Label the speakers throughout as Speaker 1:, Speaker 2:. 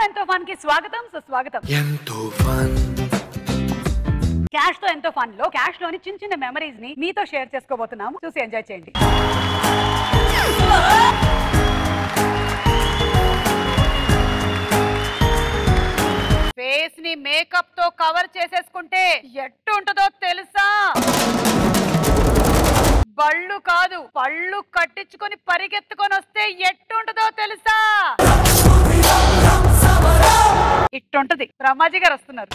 Speaker 1: ఎంతో ఫన్ కి స్వాగతం సుస్వాగతం
Speaker 2: ఎంతో ఫన్
Speaker 1: క్యాష్ తో ఎంతో ఫన్ లో క్యాష్ లోని చిన్న చిన్న మెమరీస్ ని మీతో షేర్ చేసుకోబోతున్నాము చూసి ఎంజాయ్ చేయండి ఫేస్ ని మేకప్ తో కవర్ చేసేసుకుంటే ఎట్టు ఉంటుందో తెలుసా బళ్ళు కాదు పళ్ళు కట్టించుకొని పరిగెత్తుకొని వస్తే ఎట్టు ఉంటుందో తెలుసా ఇట్టుంటది రమాజీ గారు వస్తున్నారు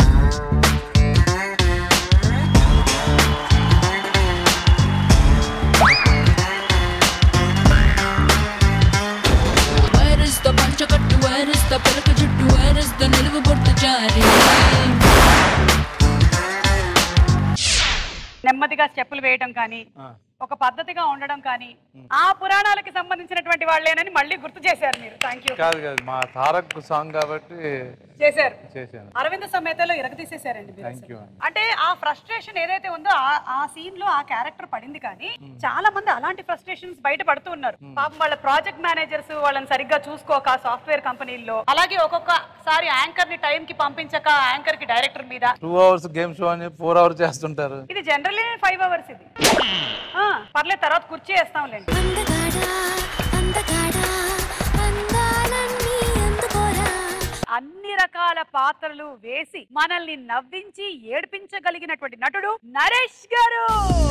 Speaker 3: Where is the పంచకట్టు Where is the పిలక జుట్టు Where is the నిలువు బొట్టు జారి
Speaker 1: నెమ్మదిగా స్టెప్పులు వేయడం కానీ ఒక పద్ధతిగా ఉండడం కానీ ఆ పురాణాలకి సంబంధించినటువంటి వాళ్ళేనని మళ్ళీ గుర్తు చేశారు మీరు థ్యాంక్ యూ
Speaker 4: కాదు కాదు మా తారక్ సాంగ్ కాబట్టి
Speaker 1: చేశారు
Speaker 4: చేశాను
Speaker 1: అరవింద సమేతలో ఇరగదీసేశారండి మీరు
Speaker 4: థ్యాంక్
Speaker 1: అసలు.
Speaker 4: యూ
Speaker 1: అంటే ఆ ఫ్రస్ట్రేషన్ ఏదైతే ఉందో ఆ- ఆ సీన్ లో ఆ క్యారెక్టర్ పడింది కానీ చాలా మంది అలాంటి ఫ్రస్ట్రేషన్స్ బయట పడుతూ ఉన్నారు పాపం వాళ్ళ ప్రాజెక్ట్ మేనేజర్స్ వాళ్ళని సరిగ్గా చూసుకోక సాఫ్ట్వేర్ కంపెనీల్లో అలాగే ఒక్కొక్కసారి యాంకర్ ని టైం కి పంపించక యాంకర్ కి డైరెక్టర్ మీద
Speaker 4: టూ అవర్స్ గేమ్ షో అని ఫోర్ అవర్స్ చేస్తుంటారు
Speaker 1: ఇది జనరల్లీ ఫైవ్ అవర్స్ ఇది ఆ, పర్లేదు తర్వాత కుర్చీ వేస్తాంలేండి
Speaker 5: అందగాడా అందగాడా అందాలన్నీ అందుకోరా
Speaker 1: అన్ని రకాల పాత్రలు వేసి మనల్ని నవ్వించి ఏడ్పించగలిగినటువంటి నటుడు నరేష్ గారు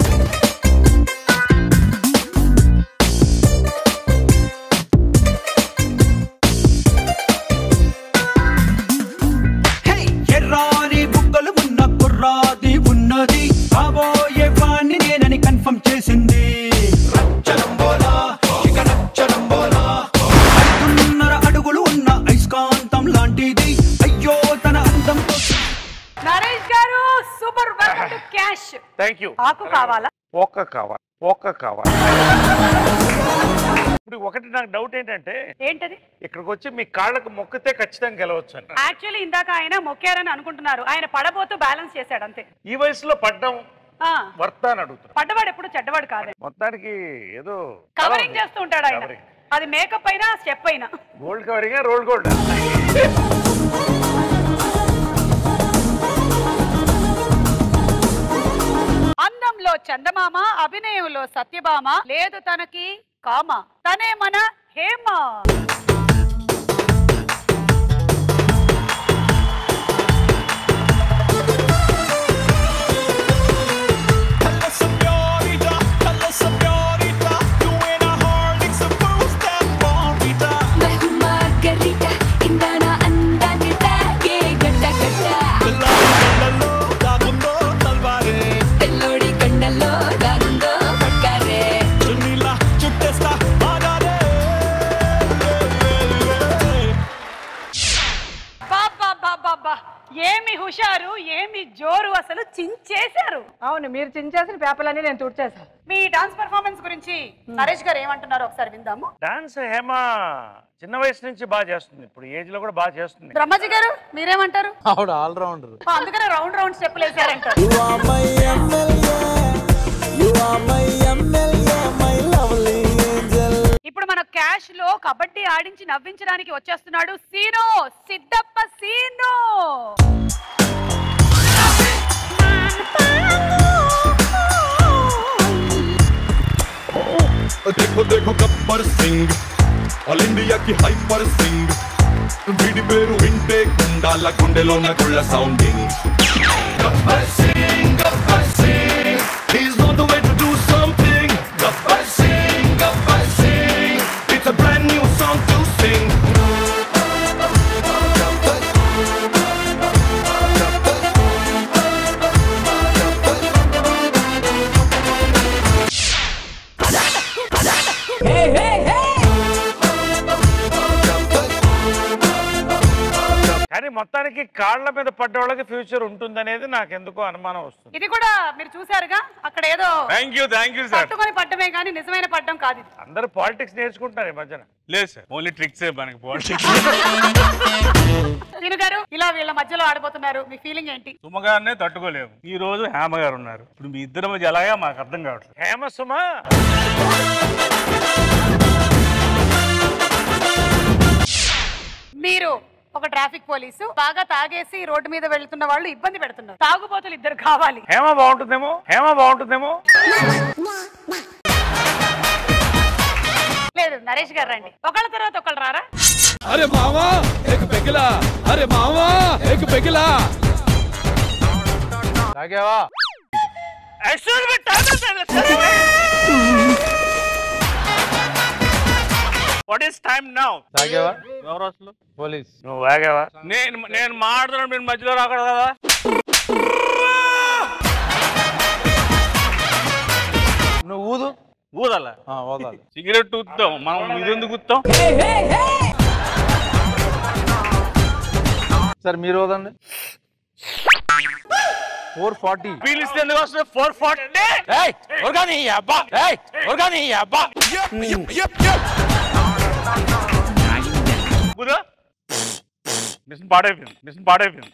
Speaker 6: హే ఎర్రాని బుగ్గలు ఉన్న కుర్రాది ఉన్నది కాబోయే వాణ్ణి నేనని కన్ఫర్మ్ చేసింది రచ్చరంబోలా ఇక రచ్చరంబోలా ఐదున్నర అడుగులు ఉన్న ఐస్కాంతం లాంటిది అయ్యో తన అందంతో
Speaker 1: నరేష్ గారు super welcome to Cash
Speaker 4: thank you
Speaker 1: ఆకు కావాలా
Speaker 4: ఒక్క కావాలి ఒక్క కావాలి ఇప్పుడు ఒకటి నాకు డౌట్ ఏంటంటే
Speaker 1: ఏంటది
Speaker 4: ఇక్కడికి వచ్చి మీ కాళ్ళకు మొక్కితే ఖచ్చితంగా గెలవచ్చు అని
Speaker 1: యాక్చువల్లీ ఇందాక ఆయన మొక్కారని అనుకుంటున్నారు ఆయన పడబోతూ బ్యాలెన్స్ చేశాడు అంతే
Speaker 4: ఈ వయసులో పడ్డం
Speaker 1: ఆ,
Speaker 4: వర్తా అని అడుగుతున్నా
Speaker 1: పడ్డవాడు ఎప్పుడు చెడ్డవాడు కాదు
Speaker 4: మొత్తానికి ఏదో
Speaker 1: కవరింగ్ చేస్తూ ఉంటాడు ఆయన
Speaker 4: Covering.
Speaker 1: అది మేకప్ అయినా స్టెప్ అయినా
Speaker 4: గోల్డ్ కవరింగ్ రోల్డ్ గోల్డ్
Speaker 1: అందంలో చందమామ అభినయంలో సత్యభామ లేదు తనకి కామ తనే మన హేమ
Speaker 3: బహు మార్గరిట ఇందాన అందాన్ని తాగే గడ్డ గడ్డ తెల్లోడి కండల్లో దాగుందో పక్కారే
Speaker 6: చుట్టేస్తా
Speaker 1: బాబా ఏమి హుషారు ఏమి జోరు అసలు చించేశారు
Speaker 7: అవును మీరు చించేసిన పేపర్లన్నీ నేను తుడిచేసాను
Speaker 1: మీ డాన్స్ పర్ఫార్మెన్స్ గురించి నరేష్ గారు ఏమంటున్నారు ఒకసారి విందాము
Speaker 4: డాన్స్ హేమ చిన్న వయసు నుంచి బాగా చేస్తుంది ఇప్పుడు ఏజ్ లో కూడా బాగా చేస్తుంది
Speaker 1: బ్రహ్మజీ గారు మీరేమంటారు
Speaker 4: ఆవిడ ఆల్రౌండర్
Speaker 1: ఆ, అందుకనే రౌండ్ రౌండ్ స్టెప్పులు వేసారంట ఇప్పుడు మన క్యాష్ లో కబడ్డీ ఆడించి నవ్వించడానికి వచ్చేస్తున్నాడు సీను సిద్ధప్ప సీను
Speaker 8: देखो देखो गब्बर सिंह ఆల్ ఇండియాకి హైపర్ సింగ్ వీడి పేరు వింటే కుండాల గుండెలోన గుళ్ళ sounding Gabbar Singh Gabbar Singh he's on the way to do something Gabbar Singh Gabbar Singh it's a brand new song to sing
Speaker 4: కానీ మొత్తానికి కాళ్ళ మీద పడ్డవాళ్ళకి ఫ్యూచర్ ఉంటుందనేది నాకు ఎందుకో అనుమానం వస్తుంది
Speaker 1: ఇది కూడా మీరు చూసారుగా అక్కడ ఏదో
Speaker 4: thank you thank you sir
Speaker 1: పట్టుకొని పడ్డమే కానీ నిజమైన పడ్డం కాదు ఇది
Speaker 4: అందరూ పాలిటిక్స్ నేర్చుకుంటున్నారు ఈ మధ్యన
Speaker 9: లేదు సార్ ఓన్లీ ట్రిక్స్ మనకి పాలిటిక్స్
Speaker 1: సీను గారు ఇలా వీళ్ళ మధ్యలో ఆడబోతున్నారు మీ ఫీలింగ్ ఏంటి
Speaker 9: సుమగారినే తట్టుకోలేము ఈ రోజు హేమ గారు ఉన్నారు ఇప్పుడు మీ ఇద్దరి మధ్య ఎలాగా మాకు అర్థం కావట్లేదు
Speaker 4: హేమ సుమా
Speaker 1: మీరు ఒక ట్రాఫిక్ పోలీసు బాగా తాగేసి రోడ్డు మీద వెళ్తున్న వాళ్ళు ఇబ్బంది పెడుతున్నారు తాగుబోతులు ఇద్దరు కావాలి
Speaker 4: హేమ బాగుంటుందేమో హేమ బాగుంటుందేమో
Speaker 1: లేదు నరేష్ గారు రండి ఒకళ్ళ తర్వాత ఒకళ్ళు రారా
Speaker 6: అరే మావా ఏక పెగిలా అరే మావా ఏక పెగిలా
Speaker 2: తాగావా
Speaker 9: వాట్ ఈస్ టైం నౌ
Speaker 2: తాగావా
Speaker 9: ఎవరు అసలు
Speaker 2: పోలీస్
Speaker 4: నువ్వు వాగావా
Speaker 9: నేను నేను మాట్లాడుతున్నాను మీరు మధ్యలో రాకూడదు కదా
Speaker 2: నువ్వు ఊదు
Speaker 9: ఊదల
Speaker 2: ఆ, ఊదాలి
Speaker 9: సిగరెట్ ఊద్దాం మనం ఇది ఎందుకు ఊద్దాం
Speaker 2: సరే మీరు ఊదండి ఫోర్ ఫార్టీ
Speaker 9: పీలిస్తే ఎందుకు వస్తుంది ఫోర్ ఫార్టీ
Speaker 2: అబ్బా అబ్బా
Speaker 9: ఊదా మిషన్ పాడైపోయింది మిషన్ పాడైపోయింది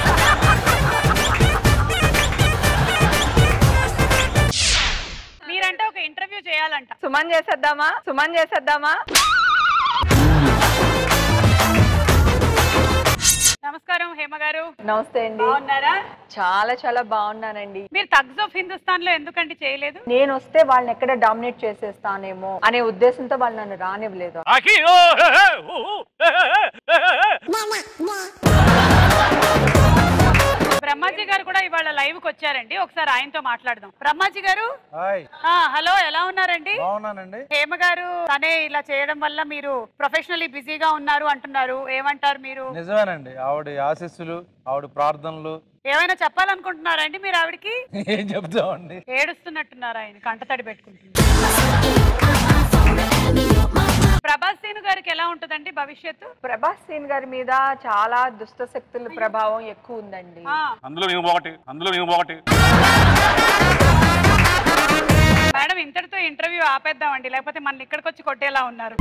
Speaker 1: మీరంటే ఒక ఇంటర్వ్యూ చేయాలంట
Speaker 7: సుమన్ చేసేద్దామా సుమన్ చేసేద్దామా
Speaker 1: నమస్కారం హేమ గారు
Speaker 7: నమస్తే అండి
Speaker 1: బాగున్నారా
Speaker 7: చాలా చాలా బాగున్నానండి
Speaker 1: మీరు తగ్స్ ఆఫ్ హిందుస్థాన్ లో ఎందుకంటే చేయలేదు
Speaker 7: నేను వస్తే వాళ్ళని ఎక్కడ డామినేట్ చేసేస్తానేమో అనే ఉద్దేశంతో వాళ్ళు నన్ను రానివ్వలేదు
Speaker 9: ఆకి ఓ హే, హే, ఊ, ఊ, హే, హే, హే, హే, హే.
Speaker 1: బ్రహ్మాజీ గారు కూడా ఇవాళ లైవ్ కి వచ్చారండి ఒకసారి ఆయనతో మాట్లాడదాం బ్రహ్మాజీ గారు
Speaker 2: హాయ్
Speaker 1: ఆ హలో ఎలా ఉన్నారండి
Speaker 2: బాగున్నానండి
Speaker 1: హేమ గారు తనే ఇలా చేయడం వల్ల మీరు ప్రొఫెషనల్లీ బిజీగా ఉన్నారు అంటున్నారు ఏమంటారు మీరు
Speaker 2: నిజమేనండి ఆవిడ ఆశీస్సులు ఆవిడ ప్రార్థనలు
Speaker 1: ఏమైనా చెప్పాలనుకుంటున్నారండి మీరు ఆవిడకి
Speaker 2: ఏం చెప్తామండి
Speaker 1: ఏడుస్తున్నట్టున్నారు ఆయన కంటతడి పెట్టుకుంటున్నారు ప్రభాస్ సేను గారికి ఎలా ఉంటుందండి భవిష్యత్తు
Speaker 7: ప్రభాస్ సీన్ గారి మీద చాలా దుష్ట శక్తుల ప్రభావం ఎక్కువ ఉందండి
Speaker 1: ఆ,
Speaker 9: అందులో నేను ఒకటి అందులో నేను ఒకటి
Speaker 1: మేడం ఇంతటితో ఇంటర్వ్యూ ఆపేద్దామండి లేకపోతే మన ఇక్కడికి వచ్చి కొట్టేలా ఉన్నారు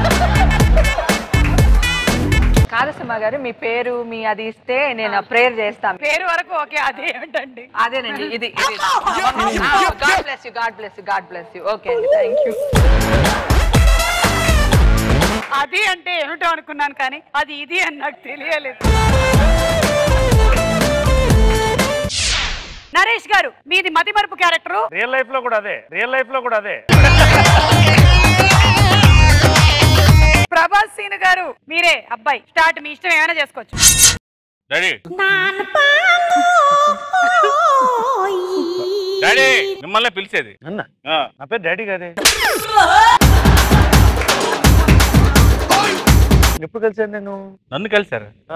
Speaker 7: కాదు సుమ గారు మీ పేరు మీ అది ఇస్తే నేను ప్రేయర్ చేస్తాను
Speaker 1: పేరు వరకు ఓకే అది ఏమిటండి
Speaker 7: అదేనండి ఇది God bless you God bless you God bless you okay అండి థ్యాంక్ యూ
Speaker 1: అది అంటే ఏమిటో అనుకున్నాను కానీ అది ఇది అని నాకు తెలియలేదు నరేష్ గారు మీది మతి మరుపు క్యారెక్టరు
Speaker 4: రియల్ లైఫ్ లో కూడా అదే రియల్ లైఫ్ లో కూడా అదే
Speaker 1: ప్రభాస్ సీన్ గారు మీరే అబ్బాయి స్టార్ట్ మీ ఇష్టం ఏమైనా చేసుకోవచ్చు
Speaker 9: డాడీ డాడీ మిమ్మల్ని పిలిచేది
Speaker 4: అన్న
Speaker 9: ఆ,
Speaker 4: నా పేరు డాడీ కదే ఎప్పుడు కలిసాను నేను
Speaker 9: నన్ను కలిశారు
Speaker 4: ఆ,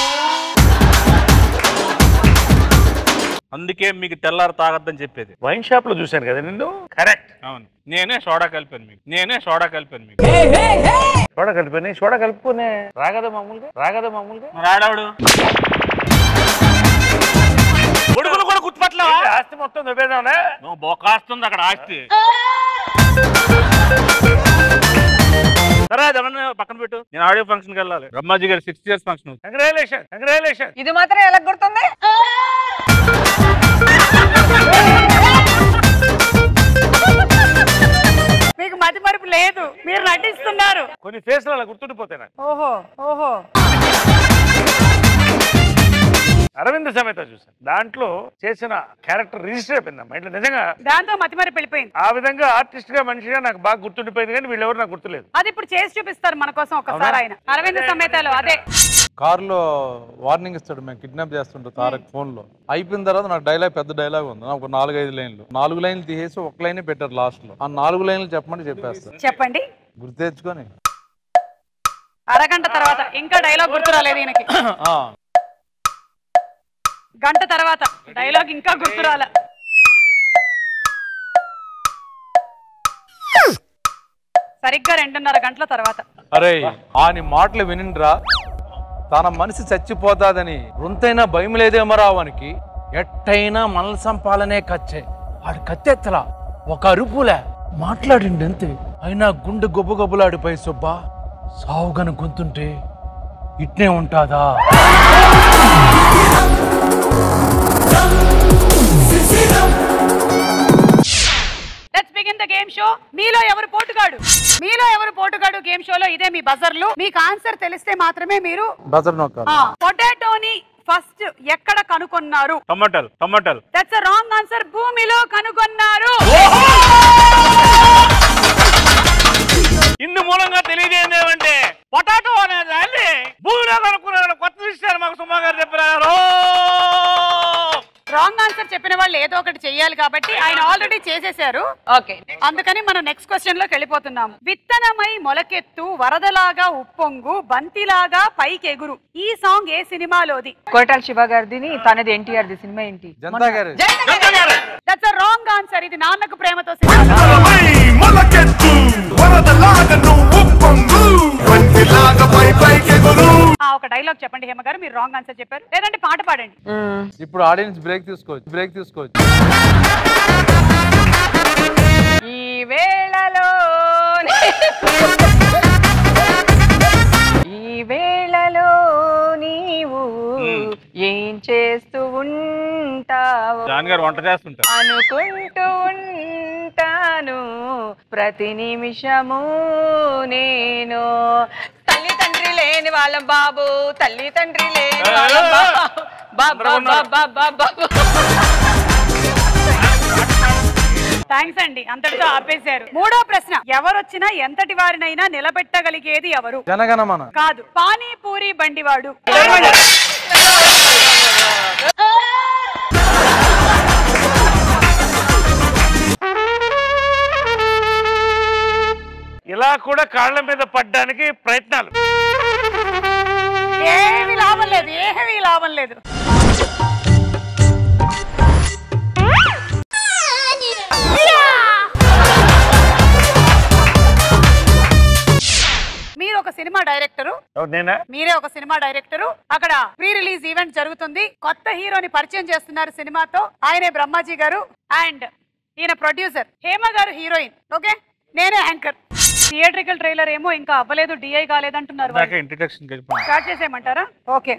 Speaker 9: అందుకే మీకు తెల్లారు తాగద్దని చెప్పేది
Speaker 4: వైన్ షాప్ లో చూశాను కదా నిన్ను కరెక్ట్
Speaker 9: అవును నేనే సోడా కలిపాను మీకు నేనే సోడా కలిపాను మీకు
Speaker 4: సోడా కలిపని సోడా కలుపుకునే రాగదా మామూలుగా రాగదా మామూలుగా
Speaker 9: మరి ఆడావిడు కొడుకును కూడా గుర్తుపట్టలేవా
Speaker 4: ఏంటి, ఆస్తి మొత్తం దుబ్బేదావునా
Speaker 9: నువ్వు బొక్కాస్తుంది అక్కడ ఆస్తి సరే అది ఎవరన్నా పక్కన పెట్టు నేను ఆడియో ఫంక్షన్కి వెళ్ళాలి బ్రహ్మాజీ గారి six years function
Speaker 4: congratulation congratulation
Speaker 7: ఇది మాత్రం ఎలా గుర్తుంది
Speaker 1: మీకు మతి మరుపు లేదు మీరు నటిస్తున్నారు
Speaker 4: కొన్ని ఫేస్లు అలా గుర్తుండిపోతాయి నాకు
Speaker 1: ఓహో ఓహో
Speaker 4: అరవింద్ సమేత చూసాను దాంట్లో చేసిన క్యారెక్టర్ రిజిస్టర్ అయిపోయింది అమ్మా ఇట్లా నిజంగా
Speaker 1: దాంతో మతి మరుపు వెళ్ళిపోయింది
Speaker 4: ఆ విధంగా ఆర్టిస్ట్ గా మనిషిగా నాకు బాగా గుర్తుండిపోయింది కానీ వీళ్ళెవరు నాకు గుర్తులేదు
Speaker 1: అది ఇప్పుడు చేసి చూపిస్తారు మన కోసం ఒకసారి ఆయన అరవింద్ సమేతలో అదే
Speaker 2: కారులో వార్నింగ్ ఇస్తాడు మేము కిడ్నాప్ చేస్తుంటాం తారక్ ఫోన్ లో అయిపోయిన తర్వాత నాకు డైలాగ్ పెద్ద డైలాగ్ ఉంది నాకు ఒక నాలుగు ఐదు లైన్లు నాలుగు లైన్లు తీసేసి ఒక లైన్ పెట్టారు లాస్ట్ లో ఆ నాలుగు లైన్లు చెప్పమని చెప్పేస్తారు
Speaker 1: చెప్పండి
Speaker 2: గుర్తు తెచ్చుకొని
Speaker 1: అరగంట తర్వాత ఇంకా డైలాగ్ గుర్తు రాలేదు ఈయనకి
Speaker 2: ఆ,
Speaker 1: గంట తర్వాత డైలాగ్ ఇంకా గుర్తు రాలే సరిగ్గా రెండున్నర గంటల తర్వాత
Speaker 2: అరే ఆని మాటలు వినిండ్రా తన మనిషి చచ్చిపోతాదని రొంతైనా భయం లేదేమరా వానికి ఎట్టయినా మనల్ని సంపాలనే కచ్చే ఆడు కత్తెత్తలా ఒక అరుపులే మాట్లాడిండు అంతే అయినా గుండె గొబ్బు గొబ్బలాడిపోయి సుబ్బా సావుగను గొంతుంటే ఇట్నే ఉంటాదా
Speaker 1: let's begin the game game show మీలో ఎవరు పోటుగాడు మీలో ఎవరు పోటుగాడు గేమ్ షోలో ఇదే మీ బజర్లు మీకు ఆన్సర్ తెలిస్తే మాత్రమే మీరు
Speaker 2: బజర్ నొక్కాలి
Speaker 1: పొటాటోని ఫస్ట్ ఎక్కడ కనుగొన్నారు
Speaker 9: టమాటాలు టమాటాలు
Speaker 1: దట్స్ రాంగ్ ఆన్సర్ భూమిలో కనుగొన్నారు
Speaker 9: ఇందు మూలంగా తెలియజేయండి ఏమంటే పొటాటో అనేది అండి భూమిలో కనుక్కున్నారు కొత్త విషయాలు మాకు సుమా గారు చెప్పారు
Speaker 1: రాంగ్ ఆన్సర్ చెప్పిన వాళ్ళు ఏదో ఒకటి చెయ్యాలి కాబట్టి ఆయన ఆల్రెడీ చేసేశారు
Speaker 7: ఓకే
Speaker 1: అందుకని మనం నెక్స్ట్ క్వశ్చన్ లోకి వెళ్ళిపోతున్నాం విత్తనమై మొలకెత్తు వరదలాగా ఉప్పొంగు బంతిలాగా పైకెగురు ఈ సాంగ్ ఏ సినిమాలోది
Speaker 7: కోటాల శివ గారిది తనది ఎన్టీఆర్ ది సినిమా ఏంటి
Speaker 2: జనతా గారు
Speaker 1: దట్స్ రాంగ్ ఆన్సర్ ఇది నాన్నకు ప్రేమతో సినిమా
Speaker 8: మొలకెత్తు వరదలాగా నువ్వు పొంగు బంతిలాగా పై పైకెగురు
Speaker 1: ఆ, ఒక డైలాగ్ చెప్పండి హేమ గారు మీరు రాంగ్ ఆన్సర్ చెప్పారు లేదంటే పాట పాడండి
Speaker 2: ఇప్పుడు ఆడియన్స్ బ్రేక్ తీసుకోవచ్చు బ్రేక్ తీసుకోవచ్చు
Speaker 7: ఈ వేళలో ఈ వేళలో నీవు ఏం చేస్తూ ఉంటావు
Speaker 9: జాన్ గారు వంట చేస్తుంటారు
Speaker 7: అనుకుంటూ ఉంటాను ప్రతి నిమిషము నేను తల్లి తండ్రి లేని వాళ్ళం బాబు తల్లి తండ్రి లేని వాళ్ళం బాబు బాబా బాబా బాబా
Speaker 1: థ్యాంక్స్ అండి అంతటితో ఆపేశారు మూడో ప్రశ్న ఎవరొచ్చినా ఎంతటి వారినైనా నిలబెట్టగలిగేది ఎవరు
Speaker 2: జనగణమన
Speaker 1: కాదు పానీపూరి బండివాడు
Speaker 4: ఇలా కూడా కాళ్ళ మీద పడ్డానికి ప్రయత్నాలు
Speaker 1: ఏమీ లాభం లేదు ఏమీ లాభం లేదు మీరు ఒక సినిమా డైరెక్టరు
Speaker 4: ఎవరు నేనా
Speaker 1: మీరే ఒక సినిమా డైరెక్టరు అక్కడ ప్రీ రిలీజ్ ఈవెంట్ జరుగుతుంది కొత్త హీరోని పరిచయం చేస్తున్నారు సినిమాతో ఆయనే బ్రహ్మాజీ గారు అండ్ ఈయన ప్రొడ్యూసర్ హేమ గారు హీరోయిన్ ఓకే నేనే యాంకర్ థియేట్రికల్ ట్రైలర్ ఏమో ఇంకా అవ్వలేదు డిఐ కాలేదంటున్నారు వాళ్ళు.
Speaker 9: ఇందాక ఇంట్రడక్షన్ వెళ్ళిపోయింది
Speaker 1: స్టార్ట్ చేసేయమంటారా ఓకే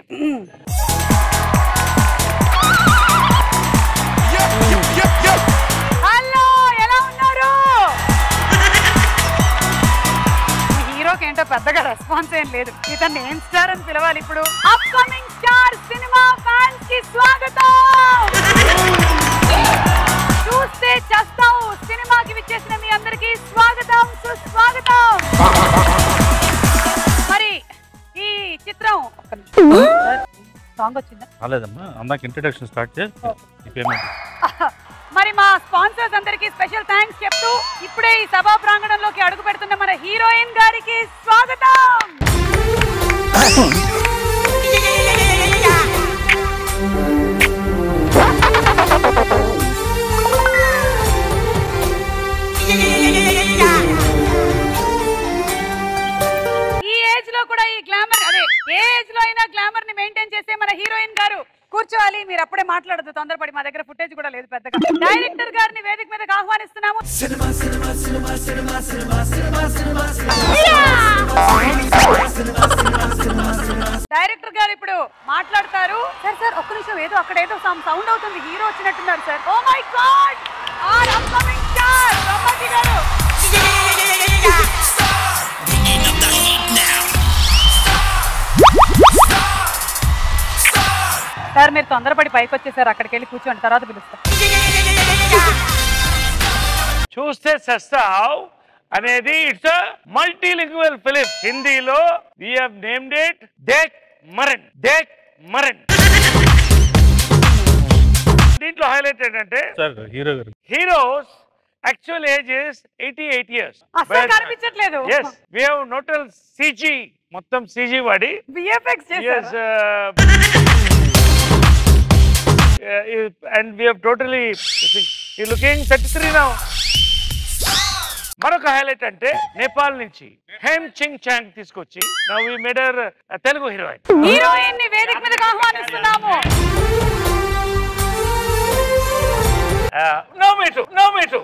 Speaker 1: హలో ఎలా ఉన్నారు ఈ హీరోకి ఏంటో పెద్దగా రెస్పాన్స్ ఏం లేదు ఇతన్ని ఏం స్టార్ అని పిలవాలి ఇప్పుడు అప్కమింగ్ స్టార్ సినిమా ఫ్యాన్స్ కి స్వాగతం చూస్తే చేస్తావు సినిమాకి విచ్చేసిన మీ అందరికీ స్వాగతం సుస్వాగతం మరి ఈ చిత్రం సాంగ్ వచ్చిందా
Speaker 9: రాలేదమ్మా అందాక ఇంట్రడక్షన్ స్టార్ట్ చేసి ఈ పేమెంట్
Speaker 1: మరి మా స్పాన్సర్స్ అందరికి స్పెషల్ థ్యాంక్స్ చెప్తూ ఇప్పుడే ఈ సభా ప్రాంగణంలోకి అడుగు పెడుతున్న మన హీరోయిన్ గారికి స్వాగతం ఈ ఏజ్ లో కూడా ఈ గ్లామర్ అదే ఏ ఏజ్ లో అయినా గ్లామర్ ని మెయింటైన్ చేసే మన హీరోయిన్ గారు కూర్చోవాలి మీరు అప్పుడే మాట్లాడదు తొందరపడి మా దగ్గర ఫుటేజ్ కూడా లేదు పెద్దగా డైరెక్టర్ గారిని వేదిక మీదకి ఆహ్వానిస్తున్నాము డైరెక్టర్ గారు ఇప్పుడు మాట్లాడతారు సార్ సార్ ఒక్క నిమిషం ఏదో అక్కడ ఏదో సౌండ్ అవుతుంది హీరో వచ్చినట్టున్నారు sir oh my God are upcoming star Brahmaji గారు సార్ మీరు తొందరపడి పైకి వచ్చేసారు అక్కడికి వెళ్ళి కూర్చోండి తర్వాత పిలుస్తాం
Speaker 4: చూస్తే సస్తావ్ అనేది ఇట్స్ మల్టీలింగ్వల్ ఫిలిం హిందీలో వి హావ్ నేమ్డ్ ఇట్ డేక్ మరన్ డేక్ మరన్ దీంట్లో హైలైట్ ఏంటంటే
Speaker 9: సార్ హీరో గారు
Speaker 4: heroes actual age is eighty eight years
Speaker 1: అసలు కనిపించట్లేదు
Speaker 4: ఎస్ వి హావ్ నోటల్ సిజీ మొత్తం సిజీ వాడి
Speaker 1: విఎఫ్ఎక్స్
Speaker 4: Yes,
Speaker 1: చేశారు
Speaker 4: uh, uh, and we have totally you looking 33 now. మరొక హైలైట్ అంటే నేపాల్ నుంచి హేమ్ చింగ్ చాంగ్ తీసుకొచ్చి now we made her Telugu heroine
Speaker 1: heroine ని వేదిక మీదకి ఆహ్వానిస్తున్నాము
Speaker 4: నో మీటు నో మీటు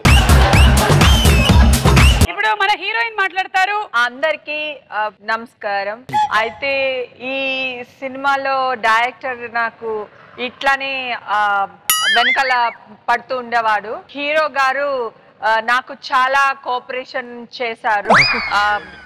Speaker 1: ఇప్పుడు మన హీరోయిన్ మాట్లాడతారు
Speaker 7: అందరికీ ఆ, నమస్కారం అయితే ఈ సినిమాలో డైరెక్టర్ నాకు ఇట్లానే ఆ, వెనకాల పడుతూ ఉండేవాడు హీరో గారు ఆ, నాకు చాలా కోఆపరేషన్ చేశారు ఆ,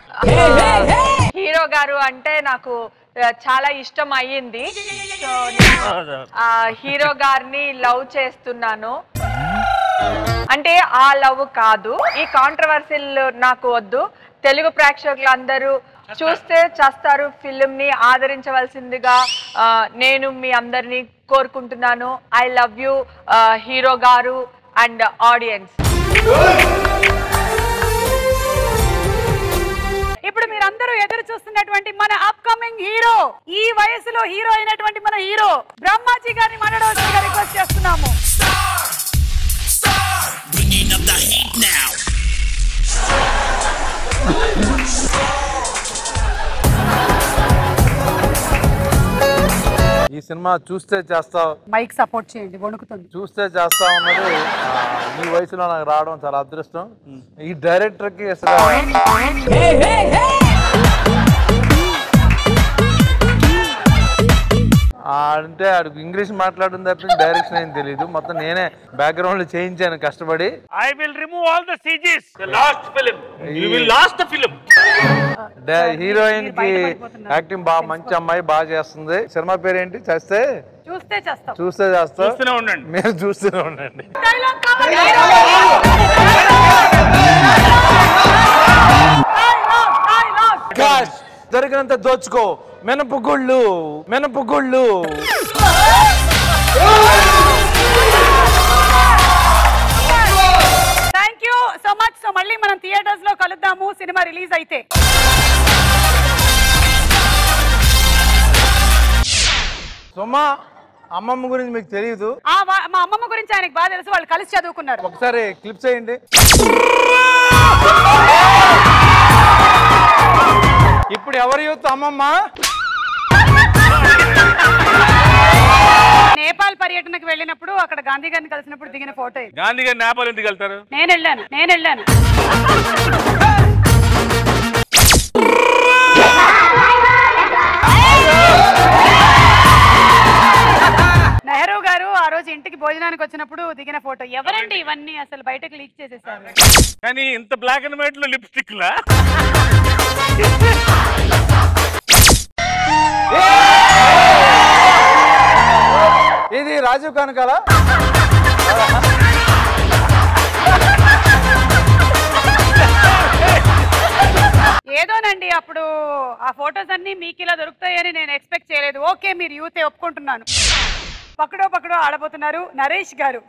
Speaker 7: హీరో గారు అంటే నాకు ఆ, చాలా ఇష్టం అయ్యింది సో నేను ఆ హీరో గారిని లవ్ చేస్తున్నాను అంటే ఆ లవ్ కాదు ఈ కాంట్రవర్సీల్ నాకు వద్దు తెలుగు ప్రేక్షకులందరూ చూస్తే చేస్తారు ఫిలిం ని ఆదరించవలసిందిగా ఆ, నేను మీ అందరినీ కోరుకుంటున్నాను ఐ లవ్ యూ హీరో గారు అండ్ ఆడియన్స్
Speaker 1: ఇప్పుడు మీరందరూ ఎదురు చూస్తున్నటువంటి మన అప్కమింగ్ హీరో ఈ వయసులో హీరో అయినటువంటి మన హీరో బ్రహ్మాజీ గారిని మాట్లాడవలసిందిగా రిక్వెస్ట్ చేస్తున్నాము
Speaker 2: ఈ సినిమా చూస్తే చేస్తావు
Speaker 1: మైక్ సపోర్ట్ చేయండి వణుకుతుంది
Speaker 2: చూస్తే చేస్తా ఉన్నది ఆ, ఈ వయసులో నాకు రావడం చాలా అదృష్టం ఈ డైరెక్టర్ కి అసలు ఆ, అంటే ఆడికి ఇంగ్లీష్ మాట్లాడడం తప్పించి డైరెక్షన్ ఏం తెలియదు మొత్తం నేనే బ్యాక్గ్రౌండ్ చేయించాను కష్టపడి
Speaker 4: I will remove all the CGs last film you will last the film
Speaker 2: heroine కి యాక్టింగ్ బాగా మంచి అమ్మాయి బాగా చేస్తుంది సినిమా పేరు ఏంటి చేస్తే
Speaker 1: చూస్తే చేస్తాం
Speaker 2: చూస్తే చేస్తా
Speaker 4: చూస్తూనే ఉండండి
Speaker 2: మీరు చూస్తూనే ఉండండి
Speaker 1: డైలాగ్ కావాలి డైలాగ్ డైలాగ్
Speaker 2: కాష్ దొరికినంత దోచుకో మినపు గుళ్ళు మినపు గుళ్ళు
Speaker 1: thank you so much so మళ్ళీ మనం థియేటర్స్ లో కలుద్దాము సినిమా రిలీజ్ అయితే
Speaker 2: సుమా అమ్మమ్మ గురించి మీకు తెలియదు
Speaker 1: ఆ వా- మా అమ్మమ్మ గురించి ఆయనకు బాగా తెలుసు వాళ్ళు కలిసి చదువుకున్నారు
Speaker 2: ఒకసారి క్లిప్ చేయండి ఇప్పుడు ఎవరి యూత్ అమ్మమ్మ
Speaker 1: నేపాల్ పర్యటనకు వెళ్ళినప్పుడు అక్కడ గాంధీ గారిని కలిసినప్పుడు దిగిన ఫోటో ఇది
Speaker 4: గాంధీ గారు నేపాల్ ఎందుకు వెళ్తారు
Speaker 1: నేను వెళ్ళాను నేను వెళ్ళాను నెహ్రూ గారు ఆ రోజు ఇంటికి భోజనానికి వచ్చినప్పుడు దిగిన ఫోటో ఎవరండి ఇవన్నీ అసలు బయటకు లీక్ చేసేసారు
Speaker 4: కానీ ఇంత బ్లాక్ అండ్ వైట్ లో లిప్స్టిక్ లా
Speaker 2: ఇది రాజీవ్ కనకాల
Speaker 1: ఏదోనండి అప్పుడు ఆ ఫొటోస్ అన్ని మీకు ఇలా దొరుకుతాయని నేను ఎక్స్పెక్ట్ చేయలేదు ఓకే మీరు యూతే ఒప్పుకుంటున్నాను పక్కడో పక్కడో ఆడబోతున్నారు నరేష్ గారు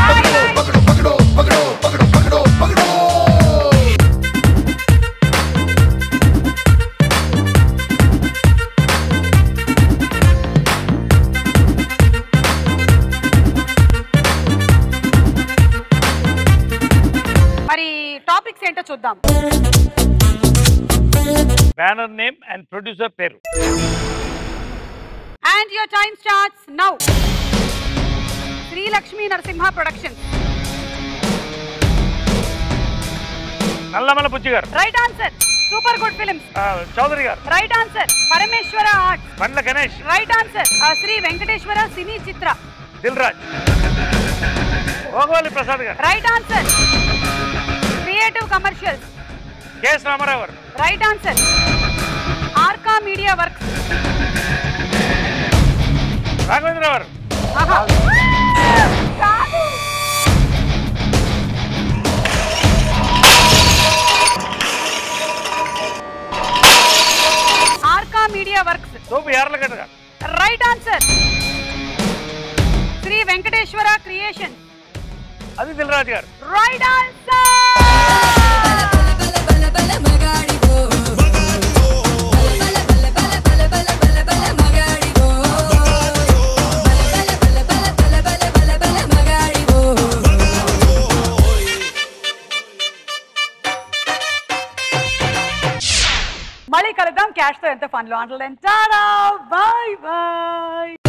Speaker 1: మరి టాపిక్స్ ఏంటో చూద్దాం
Speaker 4: బ్యానర్ నేమ్ అండ్ ప్రొడ్యూసర్ పేరు
Speaker 1: and your time starts now Srilakshmi Narasimha productions
Speaker 4: Nallamala Bujji గారు
Speaker 1: right answer super good films
Speaker 4: ఆ, చౌదరి గారు
Speaker 1: right answer Parameswara arts
Speaker 4: Bandla Ganesh
Speaker 1: right answer Sri Venkateswara cine Chitra
Speaker 4: Dil Raj Bhogavalli Prasad గారు
Speaker 1: right answer creative commercials
Speaker 4: KS Ramarao గారు
Speaker 1: right answer Arka media works
Speaker 4: Raghavendra గారు
Speaker 1: Arka media works
Speaker 4: సోపు యార్లగడ్డ గారు
Speaker 1: right answer Sri Venkateswara creation
Speaker 4: అది దిల్ రాజు గారు
Speaker 1: రైట్ ఆన్సర్ మళ్ళీ కలుద్దాం క్యాష్ తో ఎంత ఫన్ లో అంటే బాయ్ బాయ్